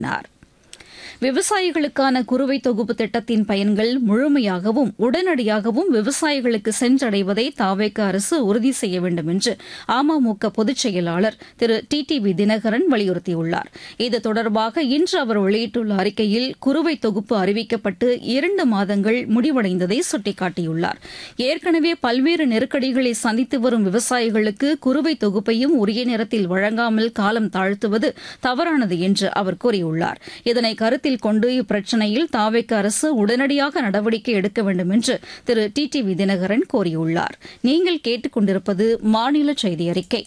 கூறினார் விவசாயிகளுக்கான குறுவை தொகுப்பு திட்டத்தின் பயன்கள் முழுமையாகவும் உடனடியாகவும் விவசாயிகளுக்கு சென்றடைவதை தாவேக அரசு உறுதி செய்ய வேண்டும் என்று அமமுக பொதுச் செயலாளர் திரு டி டி வி தினகரன் வலியுறுத்தியுள்ளார் இது தொடர்பாக இன்று அவர் வெளியிட்டுள்ள அறிக்கையில் குறுவை தொகுப்பு அறிவிக்கப்பட்டு இரண்டு மாதங்கள் முடிவடைந்ததை சுட்டிக்காட்டியுள்ளார் ஏற்கனவே பல்வேறு நெருக்கடிகளை சந்தித்து வரும் விவசாயிகளுக்கு குறுவை தொகுப்பையும் உரிய நேரத்தில் வழங்காமல் காலம் தாழ்த்துவது தவறானது என்று அவர் கூறியுள்ளார் இதனை கருத்தில் கொண்டு இப்பிரச்சினையில் தாவேக்க அரசு உடனடியாக நடவடிக்கை எடுக்க வேண்டும் என்று திரு டி டி வி தினகரன் கோரியுள்ளார் நீங்கள் கேட்டுக் கொண்டிருப்பது மாநில செய்தி அறிக்கை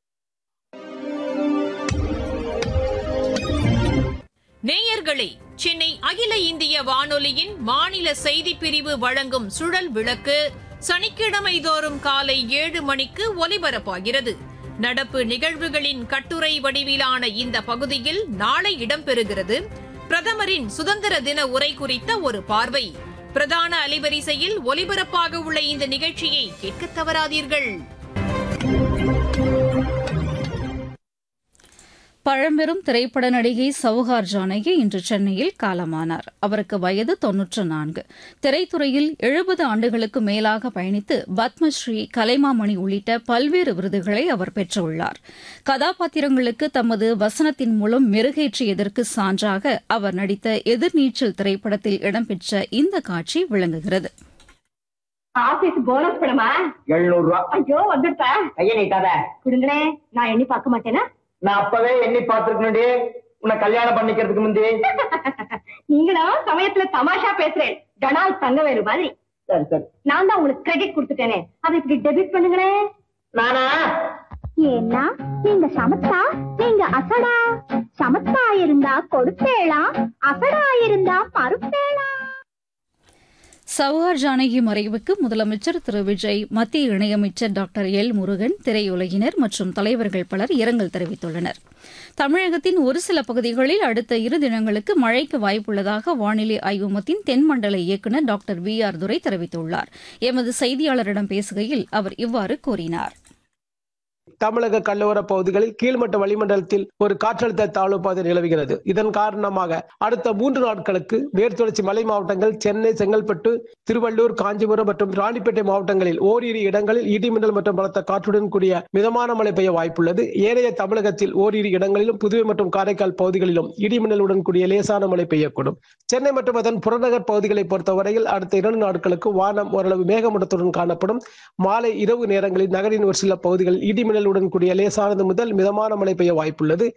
நேயர்களே சென்னை அகில இந்திய வானொலியின் மாநில செய்திப் பிரிவு வழங்கும் சுழல் விளக்கு சனிக்கிழமை தோறும் காலை ஏழு மணிக்கு ஒலிபரப்பாகிறது நடப்பு நிகழ்வுகளின் கட்டுரை வடிவிலான இந்த பகுதியில் நாளை இடம்பெறுகிறது பிரதமரின் சுதந்திர தின உரை குறித்த ஒரு பார்வை பிரதான அலைவரிசையில் ஒலிபரப்பாக உள்ள இந்த நிகழ்ச்சியை கேட்க தவறாதீர்கள் பழம்பெரும் திரைப்பட நடிகை சவுகார் ஜானகி இன்று சென்னையில் காலமானார் அவருக்கு வயது தொன்னூற்று நான்கு திரைத்துறையில் எழுபது ஆண்டுகளுக்கு மேலாக பயணித்து பத்மஸ்ரீ கலைமாமணி உள்ளிட்ட பல்வேறு விருதுகளை அவர் பெற்றுள்ளார் கதாபாத்திரங்களுக்கு தமது வசனத்தின் மூலம் மெருகேற்றியதற்கு சான்றாக அவர் நடித்த எதிர்நீச்சல் திரைப்படத்தில் இடம்பெற்ற இந்த காட்சி விளங்குகிறது ஆபீஸ் போனஸ் பணமா எழுநூறு ரூபா ஐயோ வந்துட்டா கைய நீட்டாத கொடுங்களே நான் எண்ணி பார்க்க மாட்டேனா நான் அப்பவே எண்ணி பார்த்திருக்கணும்டி உன்னை கல்யாணம் பண்ணிக்கிறதுக்கு முந்தி நீங்களும் சமயத்துல தமாஷா பேசுறேன் டனால் தங்கவேலு மாதிரி சரி சரி நான் தான் உங்களுக்கு கிரெடிட் கொடுத்துட்டேனே அதை இப்படி டெபிட் பண்ணுங்களே நானா ஏன்னா நீங்க சமத்தா நீங்க அசடா சமத்தா இருந்தா கொடுப்பேளா அசடா இருந்தா மறுப்பேளா சவுகார் ஜானகி மறைவுக்கு முதலமைச்சர் திரு விஜய் மத்திய இணையமைச்சர் டாக்டர் எல் முருகன் திரையுலகினர் மற்றும் தலைவர்கள் பலர் இரங்கல் தெரிவித்துள்ளனர் தமிழகத்தின் ஒரு சில பகுதிகளில் அடுத்த இரு தினங்களுக்கு மழைக்கு வாய்ப்புள்ளதாக வானிலை ஆய்வு மையத்தின் தென்மண்டல இயக்குநர் டாக்டர் வி ஆர் துரை தெரிவித்துள்ளார் எமது செய்தியாளரிடம் பேசுகையில் அவர் இவ்வாறு கூறினார் தமிழக கடலோர பகுதிகளில் கீழ்மட்ட வளிமண்டலத்தில் ஒரு காற்றழுத்த தாழ்வு பாதை நிலவுகிறது இதன் காரணமாக அடுத்த மூன்று நாட்களுக்கு மேற்குத்தொடர்ச்சி மலை மாவட்டங்கள் சென்னை செங்கல்பட்டு திருவள்ளூர் காஞ்சிபுரம் மற்றும் ராணிப்பேட்டை மாவட்டங்களில் ஓரிரு இடங்களில் இடிமின்னல் மற்றும் பலத்த காற்றுடன் கூடிய மிதமான மழை பெய்ய வாய்ப்புள்ளது ஏனைய தமிழகத்தில் ஓரிரு இடங்களிலும் புதுவை மற்றும் காரைக்கால் பகுதிகளிலும் இடிமின்னலுடன் கூடிய லேசான மழை பெய்யக்கூடும் சென்னை மற்றும் அதன் புறநகர் பகுதிகளை பொறுத்தவரையில் அடுத்த இரண்டு நாட்களுக்கு வானம் ஓரளவு மேகமூட்டத்துடன் காணப்படும் மாலை இரவு நேரங்களில் நகரின் ஒரு சில பகுதிகளில் இடிமின்னலுடன் கூடிய லேசானது முதல் மிதமான மழை பெய்ய வாய்ப்புள்ளது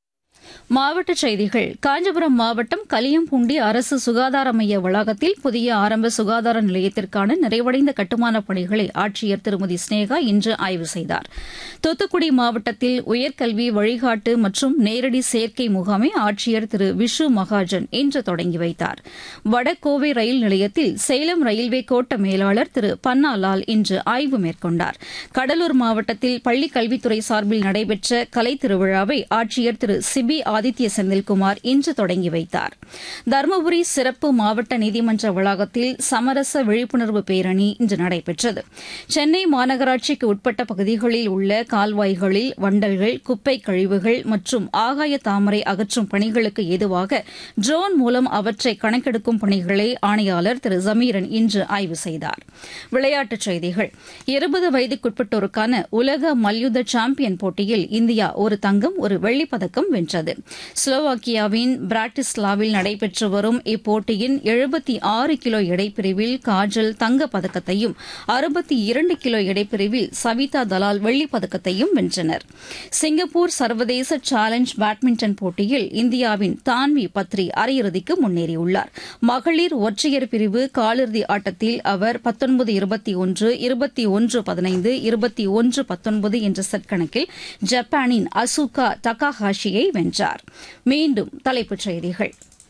மாவட்டச் செய்திகள் காஞ்சிபுரம் மாவட்டம் கலியம்பூண்டி அரசு சுகாதார மைய வளாகத்தில் புதிய ஆரம்ப சுகாதார நிலையத்திற்கான நிறைவடைந்த கட்டுமானப் பணிகளை ஆட்சியர் திருமதி ஸ்னேகா இன்று ஆய்வு செய்தார் தூத்துக்குடி மாவட்டத்தில் உயர்கல்வி வழிகாட்டு மற்றும் நேரடி சேர்க்கை முகாமை ஆட்சியர் திரு விஷு மகாஜன் இன்று தொடங்கி வைத்தார் வடகோவை ரயில் நிலையத்தில் சேலம் ரயில்வே கோட்ட மேலாளர் திரு பன்னாலால் இன்று ஆய்வு மேற்கொண்டார் கடலூர் மாவட்டத்தில் பள்ளிக் கல்வித்துறை சார்பில் நடைபெற்ற கலை திருவிழாவை ஆட்சியர் திரு சிபி ஆதித்ய செந்தில்குமார் இன்று தொடங்கி வைத்தார் தருமபுரி சிறப்பு மாவட்ட நீதிமன்ற வளாகத்தில் சமரச விழிப்புணர்வு பேரணி இன்று நடைபெற்றது சென்னை மாநகராட்சிக்கு உட்பட்ட பகுதிகளில் உள்ள கால்வாய்களில் வண்டல்கள் குப்பை கழிவுகள் மற்றும் ஆகாய தாமரை அகற்றும் பணிகளுக்கு ஏதுவாக ட்ரோன் மூலம் அவற்றை கணக்கெடுக்கும் பணிகளை ஆணையாளர் திரு ஜமீரன் இன்று ஆய்வு செய்தார் விளையாட்டுச் செய்திகள் இருபது வயதுக்குட்பட்டோருக்கான உலக மல்யுத்த சாம்பியன் போட்டியில் இந்தியா ஒரு தங்கம் ஒரு வெள்ளிப் பதக்கம் வென்றது ஸ்லோவாக்கியாவின் பிராட்டிஸ்லாவில் நடைபெற்று வரும் இப்போட்டியின் எழுபத்தி ஆறு கிலோ எடைப்பிரிவில் காஜல் தங்கப் பதக்கத்தையும் அறுபத்தி இரண்டு கிலோ எடைப்பிரிவில் சவிதா தலால் வெள்ளிப் பதக்கத்தையும் வென்றனர் சிங்கப்பூர் சர்வதேச சேலஞ்ச் பேட்மிண்டன் போட்டியில் இந்தியாவின் தான்வி பத்ரி அரையிறுதிக்கு முன்னேறியுள்ளார் மகளிர் ஒற்றையர் பிரிவு காலிறுதி ஆட்டத்தில் அவர் பத்தொன்பது இருபத்தி ஒன்று இருபத்தி ஒன்று பதினைந்து இருபத்தி ஒன்று பத்தொன்பது என்ற செட் கணக்கில் ஜப்பானின் அசுகா டகாஹாஷியை வென்றார் மீண்டும் தலைப்புச் செய்திகள்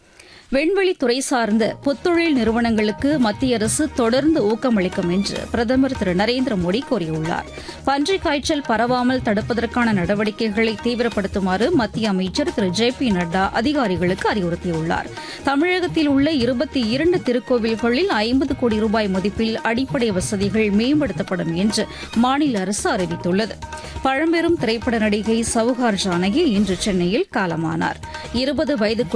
விண்வெளித்துறை சார்ந்த புத்தொழில் நிறுவனங்களுக்கு மத்திய அரசு தொடர்ந்து ஊக்கமளிக்கும் என்று பிரதமர் திரு நரேந்திர மோடி கூறியுள்ளார் பன்றிக் காய்ச்சல் பரவாமல் தடுப்பதற்கான நடவடிக்கைகளை தீவிரப்படுத்துமாறு மத்திய அமைச்சர் திரு ஜே பி நட்டா அதிகாரிகளுக்கு அறிவுறுத்தியுள்ளார் தமிழகத்தில் உள்ள இருபத்தி இரண்டு திருக்கோவில்களில் ஐம்பது கோடி ரூபாய் மதிப்பில் அடிப்படை வசதிகள் மேம்படுத்தப்படும் என்று மாநில அரசு அறிவித்துள்ளது பழம்பெரும் திரைப்பட நடிகை சவுகார் ஜானகி இன்று சென்னையில் காலமானார் இருபது வயதுக்கு